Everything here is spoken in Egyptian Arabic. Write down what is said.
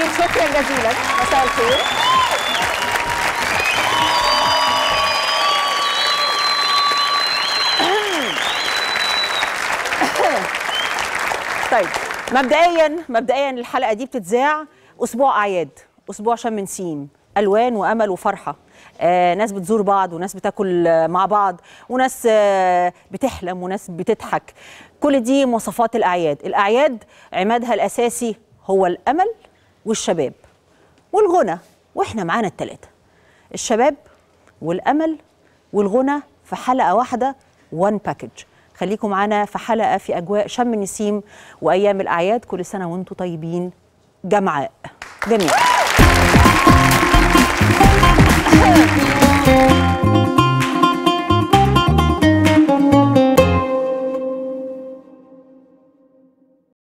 شكرا جزيلا مساء الخير طيب مبدئيا مبدئيا الحلقه دي بتتذاع اسبوع اعياد اسبوع شم نسيم الوان وامل وفرحه آه ناس بتزور بعض وناس بتاكل آه، مع بعض وناس آه بتحلم وناس بتضحك كل دي مواصفات الاعياد الاعياد عمادها الاساسي هو الامل والشباب والغنى واحنا معانا الثلاثه الشباب والامل والغنى في حلقه واحده وان باكج خليكم معانا في حلقه في اجواء شم النسيم وايام الاعياد كل سنه وانتم طيبين جمعاء جميعا